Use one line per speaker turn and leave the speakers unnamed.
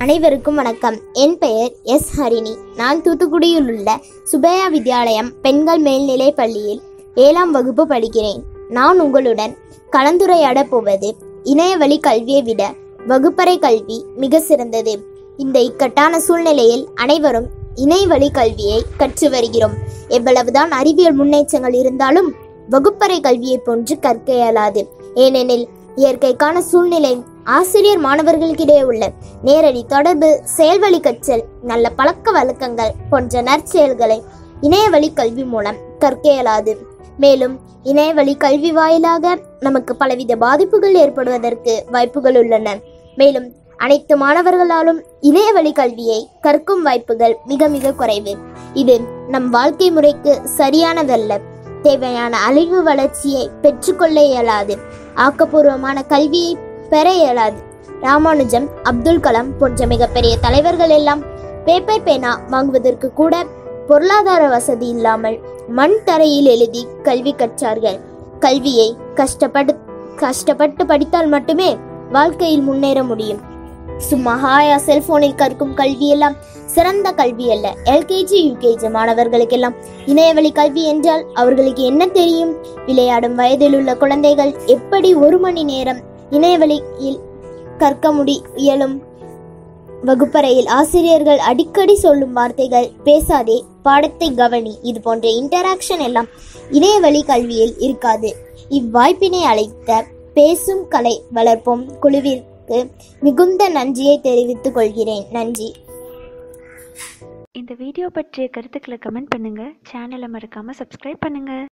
அனைவருக்கும் வணக்கம் என் பெயர் எஸ் ஹரிணி நான் தூத்துக்குடியில் உள்ள சுபையா வித்யாலயம் பெண்கள் மேல்நிலைப் பள்ளியில் ஏழாம் வகுப்பு படிக்கிறேன் நான் உங்களுடன் கலந்துரையாடப் போவது இணையவழி கல்வியை விட வகுப்பறை கல்வி மிக சிறந்தது இந்த இக்கட்டான சூழ்நிலையில் அனைவரும் இணையவழி கல்வியை கற்று வருகிறோம் எவ்வளவுதான் அறிவியல் முன்னேற்றங்கள் இருந்தாலும் வகுப்பறை கல்வியைப் போன்று கற்க இயலாது ஏனெனில் இயற்கைக்கான சூழ்நிலை ஆசிரியர் மாணவர்களுக்கிடையே உள்ள நேரடி தொடர்பு செயல்வழி கற்றல் நல்ல பழக்க வழக்கங்கள் போன்ற நற்செயல்களை இணையவழி கல்வி மூலம் கற்க இயலாது மேலும் இணையவழி கல்வி வாயிலாக நமக்கு பலவித பாதிப்புகள் ஏற்படுவதற்கு வாய்ப்புகள் உள்ளன மேலும் அனைத்து மாணவர்களாலும் இணையவழி கல்வியை கற்கும் வாய்ப்புகள் மிக மிக குறைவு இது நம் வாழ்க்கை முறைக்கு சரியானதல்ல தேவையான அறிவு வளர்ச்சியை பெற்றுக்கொள்ள இயலாது ஆக்கப்பூர்வமான கல்வியை பெற இயலாது ராமானுஜம் அப்துல் கலாம் போன்ற மிகப்பெரிய தலைவர்கள் எல்லாம் பேப்பர் பேனா வாங்குவதற்கு கூட பொருளாதார வசதி இல்லாமல் மண் தரையில் எழுதி கல்வி கற்றார்கள் கல்வியை கஷ்டப்பட்டு கஷ்டப்பட்டு படித்தால் மட்டுமே வாழ்க்கையில் முன்னேற முடியும் சும்மா ஹாயா செல்போனில் கற்கும் கல்வி எல்லாம் சிறந்த கல்வி அல்ல எல்கேஜி யூகேஜி மாணவர்களுக்கெல்லாம் இணையவழி கல்வி என்றால் அவர்களுக்கு என்ன தெரியும் விளையாடும் வயதில் உள்ள குழந்தைகள் எப்படி ஒரு மணி நேரம் இணையவழியில் கற்க முடி இயலும் வகுப்பறையில் ஆசிரியர்கள் அடிக்கடி சொல்லும் வார்த்தைகள் பேசாதே பாடத்தை கவனி இது போன்ற இன்டராக்ஷன் எல்லாம் இணையவழி கல்வியில் இருக்காது இவ்வாய்ப்பினை அழைத்த பேசும் கலை வளர்ப்போம் குழுவிற்கு மிகுந்த நன்றியை தெரிவித்துக் கொள்கிறேன் நன்றி
இந்த வீடியோ பற்றிய கருத்துக்களை கமெண்ட் பண்ணுங்கள் சேனலை மறக்காமல் சப்ஸ்கிரைப் பண்ணுங்கள்